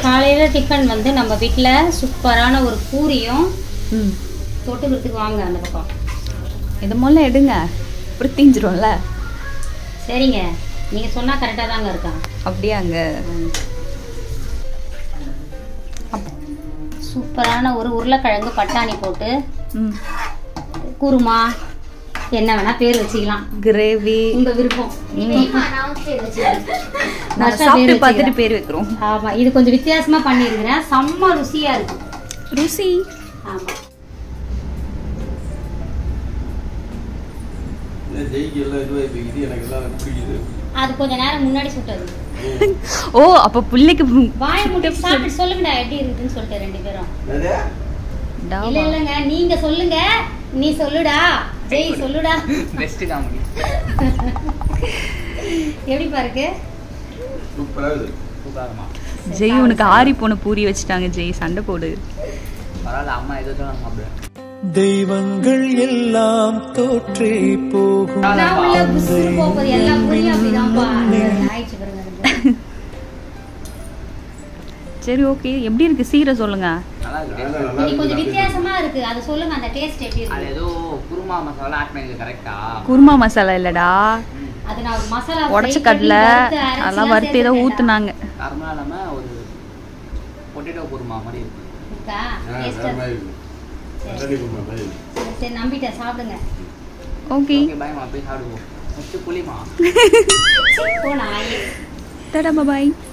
காலையில் டிஃபன் வந்து நம்ம வீட்டில் சூப்பரான ஒரு பூரியும் ம் தொட்டுக்கிறதுக்கு வாங்க அந்த பக்கம் இது முதல்ல எடுங்க அப்புறம் தீஞ்சிரும்ல சரிங்க நீங்கள் சொன்னால் கரெக்டாக தாங்க இருக்கான் அப்படியாங்க சூப்பரான ஒரு உருளைக்கிழங்கு பட்டாணி போட்டு ம் குருமா என்ன வேணால் பேர் வச்சுக்கலாம் கிரேவி உங்கள் விருப்பம் நாங்கள் சாப்பிட்டு பார்த்துட்டு பேர் வைக்கிறோம் ஆமாம் இது கொஞ்சம் வித்தியாசமாக பண்ணியிருக்கிறேன் செம்ம ருசியாக இருக்கு ருசி ஆமாம் ஜெய்க்கு எல்லாம் இதுவாக போய்க்குது எனக்கு எல்லாம் பிடிக்குது அது கொஞ்ச நேரம் முன்னாடி சுட்டது ஓ அப்போ பிள்ளைக்கு வாய் முட்டி சாப்பிட்டு சொல்லுங்கடா எப்படி இருக்குதுன்னு சொல்லிட்டு ரெண்டு பேரும் என்னது? டாவா. இல்ல இல்லங்க நீங்க சொல்லுங்க நீ சொல்லுடா ஜெய் சொல்லுடா பெஸ்ட் காமெடி எப்படி பாருக்கு சூப்பரா இருக்குது சூப்பராகமா ஜெய் உனக்கு ஆரி போன பூரி வச்சுட்டாங்க ஜெய் சண்டை போடு பரவாயில்ல அம்மா எது நான் சாப்பிடுவேன் தெய்வங்கள் எல்லாம் தோற்றே போகும் நான் உள்ள புசுறு போகுது எல்லா புரியும் அப்படிதான்ப்பா ஆயிடுச்சு பாருங்க ரெண்டு. சரி ஓகே எப்படி இருக்கு சீரை சொல்லுங்க நல்லா இருக்கு நல்லா taste. நல்லா இது கொஞ்சம் இருக்குது. வித்தியாசமா இருக்கு அதை சொல்லுங்க அந்த டேஸ்ட் எப்படி அது இருக்கு ஏதோ குருமா மசாலா ஆட் பண்ணிருக்கு கரெக்டா குருமா மசாலா இல்லடா அது நான் ஒரு மசாலா உடச்ச fry கடலை பண்ணி வறுத்து அரைச்சுலாம் அதெல்லாம் வறுத்து ஏதோ சேர்த்துட்டேன்டா. ஊத்துனாங்க காரமாக இல்லாமல் ஒரு பொட்டேட்டோ குருமா மாதிரி இருக்கு இருக்கா? ஆ, taste வேற ஆ- மாதிரி இருக்குது. பட்டாணி குருமா மாதிரி இருக்குது. சரி, சரி நம்பிட்டேன் சாப்பிடுங்க ஓகே ஓகே பாய்மா போய் சாப்பிடுவோம் ஃபஸ்ட்டு புளிமா போனா தடா பாய்